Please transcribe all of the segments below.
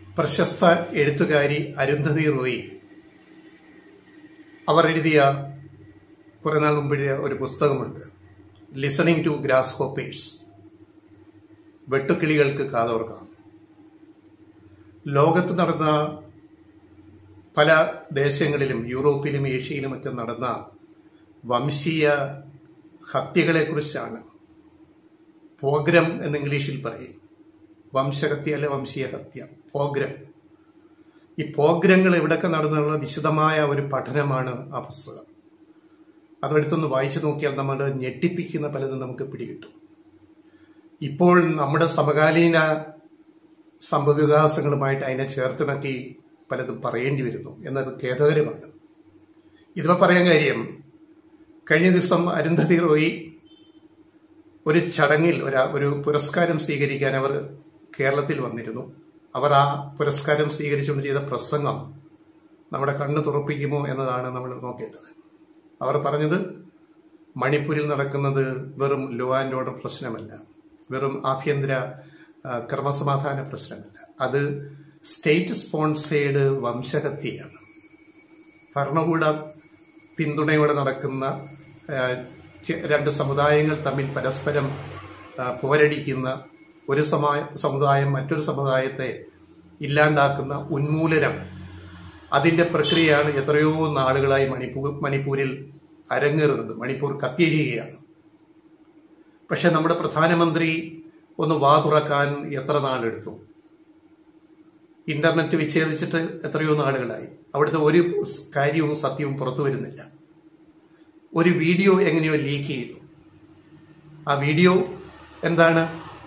പ്രശസ്ത എഴുത്തുകാരി അരുന്ധതി റോയി അവർ എഴുതിയ കുറെ നാൾ മുമ്പ് എഴുതിയ ഒരു പുസ്തകമുണ്ട് ലിസണിംഗ് ടു ഗ്രാസ് ഹോപ്പേഴ്സ് വെട്ടുക്കിളികൾക്ക് കാതോർക്കാം ലോകത്ത് നടന്ന പല ദേശങ്ങളിലും യൂറോപ്പിലും ഏഷ്യയിലുമൊക്കെ നടന്ന വംശീയ ഹത്യകളെക്കുറിച്ചാണ് പോഗ്രം എന്ന് ഇംഗ്ലീഷിൽ പറയും വംശഹത്യ അല്ലെ വംശീയ ഹത്യ പോഗ്രം ഈ പോഗ്രങ്ങൾ എവിടെയൊക്കെ നടന്നുള്ള വിശദമായ ഒരു പഠനമാണ് ആ പുസ്തകം അതെടുത്തൊന്ന് വായിച്ചു നോക്കിയാൽ നമ്മൾ ഞെട്ടിപ്പിക്കുന്ന പലതും നമുക്ക് പിടികിട്ടും ഇപ്പോൾ നമ്മുടെ സമകാലീന സംഭവവികാസങ്ങളുമായിട്ട് അതിനെ ചേർത്തിണക്കി പലതും പറയേണ്ടി വരുന്നു എന്നത് ഖേദകരമാണ് ഇതിപ്പോ പറയാൻ കാര്യം കഴിഞ്ഞ ദിവസം അരുന്ധതി റോയി ഒരു ചടങ്ങിൽ ഒരു ഒരു പുരസ്കാരം സ്വീകരിക്കാൻ അവർ കേരളത്തിൽ വന്നിരുന്നു അവർ ആ പുരസ്കാരം സ്വീകരിച്ചുകൊണ്ട് ചെയ്ത പ്രസംഗം നമ്മുടെ കണ്ണ് തുറപ്പിക്കുമോ എന്നതാണ് നമ്മൾ നോക്കേണ്ടത് അവർ പറഞ്ഞത് മണിപ്പൂരിൽ നടക്കുന്നത് വെറും ലോ ആൻഡ് ഓർഡർ പ്രശ്നമല്ല വെറും ആഭ്യന്തര ആ, ക്രമസമാധാന പ്രശ്നമല്ല അത് സ്റ്റേറ്റ് സ്പോൺസേഡ് വംശഹത്യയാണ് ഭരണകൂട പിന്തുണയോടെ നടക്കുന്ന ആ, ചെ- രണ്ട് സമുദായങ്ങൾ തമ്മിൽ പരസ്പരം ആ, പോരടിക്കുന്ന ഒരു സമാ സമുദായം മറ്റൊരു സമുദായത്തെ ഇല്ലാണ്ടാക്കുന്ന ഉന്മൂലനം അതിന്റെ പ്രക്രിയയാണ് എത്രയോ നാളുകളായി മണിപ്പൂർ മണിപ്പൂരിൽ അരങ്ങേറുന്നത് മണിപ്പൂർ കത്തിയിരിക്കുകയാണ് പക്ഷെ നമ്മുടെ പ്രധാനമന്ത്രി ഒന്ന് വാ തുറക്കാൻ എത്ര നാളെടുത്തു ഇന്റർനെറ്റ് വിച്ഛേദിച്ചിട്ട് എത്രയോ നാളുകളായി അവിടുത്തെ ഒരു കാര്യവും സത്യവും പുറത്തു വരുന്നില്ല ഒരു വീഡിയോ എങ്ങനെയോ ലീക്ക് ചെയ്തു ആ വീഡിയോ എന്താണ്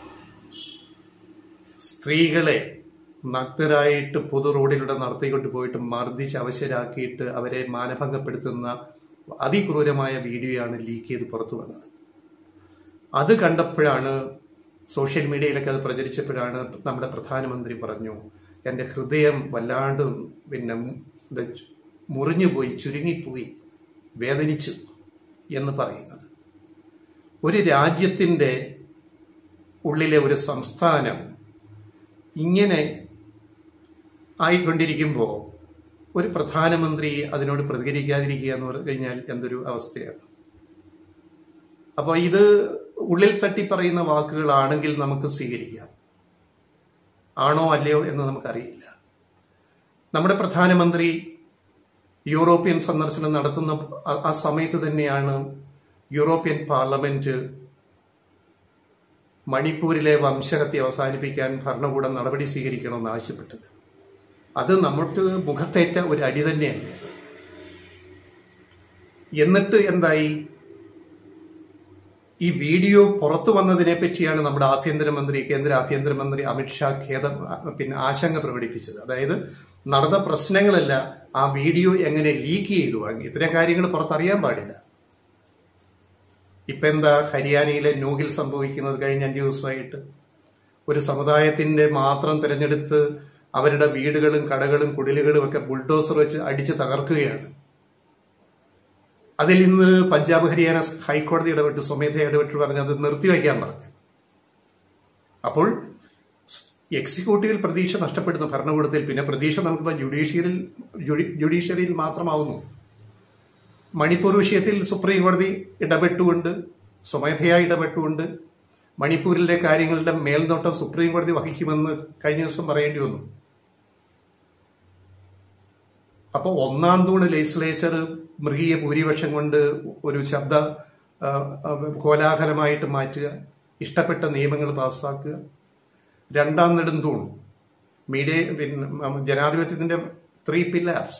സ്ത്രീകളെ നഗ്നരായിട്ട് പൊതു റോഡിലൂടെ നടത്തിക്കൊണ്ട് പോയിട്ട് മർദ്ദിച്ച് അവശരാക്കിയിട്ട് അവരെ മാനഭംഗപ്പെടുത്തുന്ന അതിക്രൂരമായ വീഡിയോയാണ് ലീക്ക് ചെയ്ത് പുറത്തു വന്നത് അത് കണ്ടപ്പോഴാണ് സോഷ്യൽ മീഡിയയിലൊക്കെ അത് പ്രചരിച്ചപ്പോഴാണ് നമ്മുടെ പ്രധാനമന്ത്രി പറഞ്ഞു എൻ്റെ ഹൃദയം വല്ലാണ്ട് പിന്നെ ഇത് മുറിഞ്ഞുപോയി ചുരുങ്ങിപ്പോയി വേദനിച്ചു എന്ന് പറയുന്നത് ഒരു രാജ്യത്തിൻ്റെ ഉള്ളിലെ ഒരു സംസ്ഥാനം ഇങ്ങനെ ആയിക്കൊണ്ടിരിക്കുമ്പോൾ ഒരു പ്രധാനമന്ത്രി അതിനോട് പ്രതികരിക്കാതിരിക്കുക എന്ന് പറഞ്ഞു കഴിഞ്ഞാൽ എന്തൊരു അവസ്ഥയാണ് അപ്പോൾ ഇത് ഉള്ളിൽ തട്ടി പറയുന്ന വാക്കുകളാണെങ്കിൽ നമുക്ക് സ്വീകരിക്കാം ആണോ അല്ലയോ എന്ന് നമുക്കറിയില്ല നമ്മുടെ പ്രധാനമന്ത്രി യൂറോപ്യൻ സന്ദർശനം നടത്തുന്ന ആ- ആ സമയത്ത് തന്നെയാണ് യൂറോപ്യൻ പാർലമെന്റ് മണിപ്പൂരിലെ വംശഹത്യ അവസാനിപ്പിക്കാൻ ഭരണകൂടം നടപടി സ്വീകരിക്കണമെന്ന് ആവശ്യപ്പെട്ടത് അത് നമുക്ക് മുഖത്തേറ്റ ഒരു അടി തന്നെയല്ലേ അത്? എന്നിട്ട് എന്തായി ഈ വീഡിയോ പുറത്തു വന്നതിനെ പറ്റിയാണ് നമ്മുടെ ആഭ്യന്തരമന്ത്രി കേന്ദ്ര ആഭ്യന്തരമന്ത്രി അമിത്ഷാ ഖേദം പിന്നെ ആശങ്ക പ്രകടിപ്പിച്ചത് അതായത് നടന്ന പ്രശ്നങ്ങളല്ല ആ വീഡിയോ എങ്ങനെ ലീക്ക് ചെയ്തു ഇത്തരം കാര്യങ്ങൾ പുറത്തറിയാൻ പാടില്ല ഇപ്പൊ എന്താ ഹരിയാനയിലെ നൂഹിൽ സംഭവിക്കുന്നത് കഴിഞ്ഞ അഞ്ചു ദിവസമായിട്ട് ഒരു സമുദായത്തിന്റെ മാത്രം തിരഞ്ഞെടുത്ത് അവരുടെ വീടുകളും കടകളും കുടിലുകളും ഒക്കെ ബുൾഡോസർ വെച്ച് അടിച്ച് തകർക്കുകയാണ് അതിൽ ഇന്ന് പഞ്ചാബ് ഹരിയാന ഹൈക്കോടതി ഇടപെട്ട് സ്വമേധ ഇടപെട്ട് പറഞ്ഞ് അത് നിർത്തിവെക്കാൻ പറഞ്ഞു അപ്പോൾ എക്സിക്യൂട്ടീവിൽ പ്രതീക്ഷ നഷ്ടപ്പെടുന്ന ഭരണകൂടത്തിൽ പിന്നെ പ്രതീക്ഷ നമുക്കിപ്പോൾ ജുഡീഷ്യറിയിൽ ജുഡി- ജുഡീഷ്യറിയിൽ മാത്രമാവുന്നു മണിപ്പൂർ വിഷയത്തിൽ സുപ്രീം കോടതി ഇടപെട്ടുകൊണ്ട് സ്വമേധയായി ഇടപെട്ടുകൊണ്ട് മണിപ്പൂരിലെ കാര്യങ്ങളുടെ മേൽനോട്ടം സുപ്രീം കോടതി വഹിക്കുമെന്ന് കഴിഞ്ഞ ദിവസം പറയേണ്ടി വന്നു അപ്പോൾ ഒന്നാം തൂണ് ലെജിസ്ലേച്ചർ മൃഗീയ ഭൂരിപക്ഷം കൊണ്ട് ഒരു ശബ്ദ ആ, ആ, കോലാഹലമായിട്ട് മാറ്റുക ഇഷ്ടപ്പെട്ട നിയമങ്ങൾ പാസ്സാക്കുക രണ്ടാം നെടുന്തൂൺ മീഡിയ പിന്നെ ഉം, ജനാധിപത്യത്തിന്റെ ത്രീ പില്ലേഴ്സ്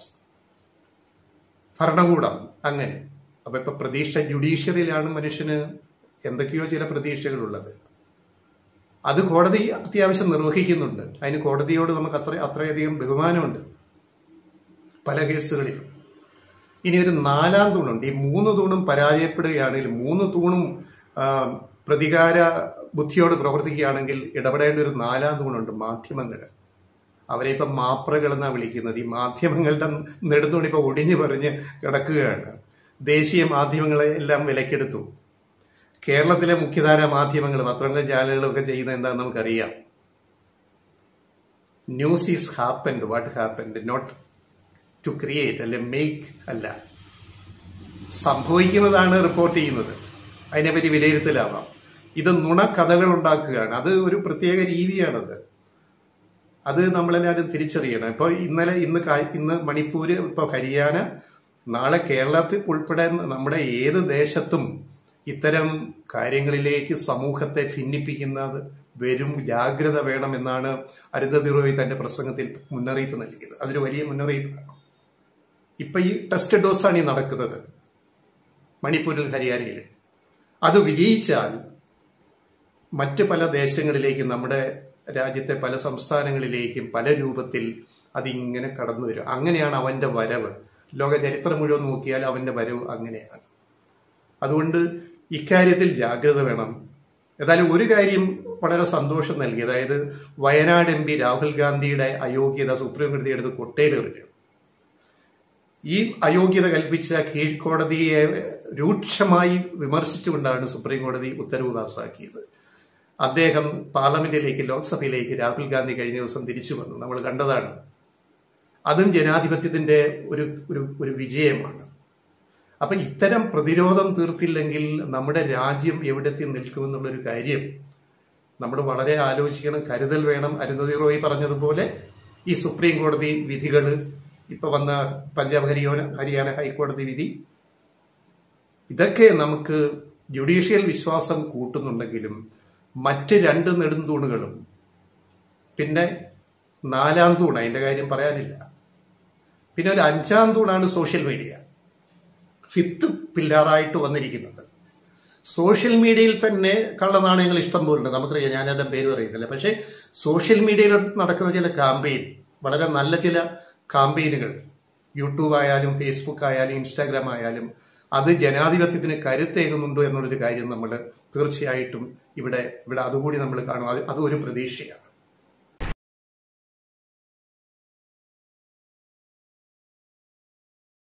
ഭരണകൂടം അങ്ങനെ അപ്പൊ ഇപ്പൊ പ്രതീക്ഷ ജുഡീഷ്യറിയിലാണ് മനുഷ്യന് എന്തൊക്കെയോ ചില പ്രതീക്ഷകളുള്ളത് അത് കോടതി അത്യാവശ്യം നിർവഹിക്കുന്നുണ്ട് അതിന് കോടതിയോട് നമുക്ക് അത്ര അത്രയധികം ബഹുമാനമുണ്ട് പല കേസുകളിലും ഇനി ഒരു നാലാം തൂണുണ്ട് ഈ മൂന്ന് തൂണും പരാജയപ്പെടുകയാണെങ്കിൽ മൂന്ന് തൂണും ആ, പ്രതികാര ബുദ്ധിയോട് പ്രവർത്തിക്കുകയാണെങ്കിൽ ഇടപെടേണ്ട ഒരു നാലാം തൂണുണ്ട് മാധ്യമങ്ങൾ അവരെ ഇപ്പം മാപ്രകൾ എന്നാണ് വിളിക്കുന്നത് ഈ മാധ്യമങ്ങളുടെ നെടുന്നോടി ഇപ്പൊ ഒടിഞ്ഞു പറഞ്ഞ് കിടക്കുകയാണ് ദേശീയ മാധ്യമങ്ങളെ എല്ലാം വിലക്കെടുത്തു കേരളത്തിലെ മുഖ്യധാര മാധ്യമങ്ങൾ പത്രങ്ങളും ചാനലുകളും ഒക്കെ ചെയ്യുന്നത് എന്താണെന്ന് നമുക്കറിയാം news is happened what happened not to create അല്ലെ മേക്ക് അല്ല സംഭവിക്കുന്നതാണ് റിപ്പോർട്ട് ചെയ്യുന്നത് അതിനെപ്പറ്റി വിലയിരുത്തലാവാം ഇത് നുണക്കഥകൾ ഉണ്ടാക്കുകയാണ് അത് ഒരു പ്രത്യേക രീതിയാണത് അത് നമ്മളെല്ലാവരും തിരിച്ചറിയണം ഇപ്പോൾ ഇന്നലെ ഇന്ന് കാ- ഇന്ന് മണിപ്പൂര് ഇപ്പോൾ ഹരിയാന നാളെ കേരളത്തിൽ ഉൾപ്പെടെ നമ്മുടെ ഏത് ദേശത്തും ഇത്തരം കാര്യങ്ങളിലേക്ക് സമൂഹത്തെ ഭിന്നിപ്പിക്കുന്നത് വരും ജാഗ്രത വേണമെന്നാണ് അരുന്ധതി റോയ് തന്റെ പ്രസംഗത്തിൽ മുന്നറിയിപ്പ് നൽകിയത് അതൊരു വലിയ മുന്നറിയിപ്പാണ് ഇപ്പൊ ഈ ടെസ്റ്റ് ഡോസാണ് ഈ നടക്കുന്നത് മണിപ്പൂരിൽ ഹരിയാനയിൽ അത് വിജയിച്ചാൽ മറ്റ് പല ദേശങ്ങളിലേക്കും നമ്മുടെ രാജ്യത്തെ പല സംസ്ഥാനങ്ങളിലേക്കും പല രൂപത്തിൽ അതിങ്ങനെ കടന്നു വരും അങ്ങനെയാണ് അവന്റെ വരവ് ലോക ചരിത്രം മുഴുവൻ നോക്കിയാൽ അവന്റെ വരവ് അങ്ങനെയാണ് അതുകൊണ്ട് ഇക്കാര്യത്തിൽ ജാഗ്രത വേണം ഏതായാലും ഒരു കാര്യം വളരെ സന്തോഷം നൽകി അതായത് വയനാട് എം പി രാഹുൽ ഗാന്ധിയുടെ അയോഗ്യത സുപ്രീം കോടതി എടുത്ത് കൊട്ടയിലെറിഞ്ഞു ഈ അയോഗ്യത കൽപ്പിച്ച കീഴ്ക്കോടതിയെ രൂക്ഷമായി വിമർശിച്ചുകൊണ്ടാണ് സുപ്രീം കോടതി ഉത്തരവ് പാസാക്കിയത് അദ്ദേഹം പാർലമെന്റിലേക്ക് ലോക്സഭയിലേക്ക് രാഹുൽ ഗാന്ധി കഴിഞ്ഞ ദിവസം തിരിച്ചു വന്നു നമ്മൾ കണ്ടതാണ് അതും ജനാധിപത്യത്തിന്റെ ഒരു ഒരു ഒരു വിജയമാണ് അപ്പൊ ഇത്തരം പ്രതിരോധം തീർത്തില്ലെങ്കിൽ നമ്മുടെ രാജ്യം എവിടെത്തി നിൽക്കുമെന്നുള്ളൊരു കാര്യം നമ്മൾ വളരെ ആലോചിക്കണം കരുതൽ വേണം അരുന്ധതി റോയ് പറഞ്ഞതുപോലെ ഈ സുപ്രീം കോടതി വിധികൾ ഇപ്പൊ വന്ന പഞ്ചാബ് ഹരിയാന ഹരിയാന ഹൈക്കോടതി വിധി ഇതൊക്കെ നമുക്ക് ജുഡീഷ്യൽ വിശ്വാസം കൂട്ടുന്നുണ്ടെങ്കിലും മറ്റ് രണ്ട് നെടുന്തൂണുകളും പിന്നെ നാലാം തൂണ് അതിന്റെ കാര്യം പറയാനില്ല പിന്നെ ഒരു അഞ്ചാം തൂണാണ് സോഷ്യൽ മീഡിയ ഫിഫ്ത്ത് പില്ലറായിട്ട് വന്നിരിക്കുന്നത് സോഷ്യൽ മീഡിയയിൽ തന്നെ കള്ളനാണയങ്ങൾ ഇഷ്ടം പോലുണ്ട് നമുക്കറിയാം ഞാൻ എൻ്റെ പേര് പറയുന്നില്ല പക്ഷേ സോഷ്യൽ മീഡിയയിൽ നടക്കുന്ന ചില കാമ്പയിൻ വളരെ നല്ല ചില കാമ്പയിനുകൾ യൂട്യൂബ് ആയാലും ഫേസ്ബുക്ക് ആയാലും ഇൻസ്റ്റാഗ്രാം ആയാലും അത് ജനാധിപത്യത്തിന് കരുത്തേകുന്നുണ്ടോ എന്നുള്ളൊരു കാര്യം നമ്മൾ തീർച്ചയായിട്ടും ഇവിടെ ഇവിടെ അതുകൂടി നമ്മൾ കാണും അത് അതും ഒരു പ്രതീക്ഷയാണ്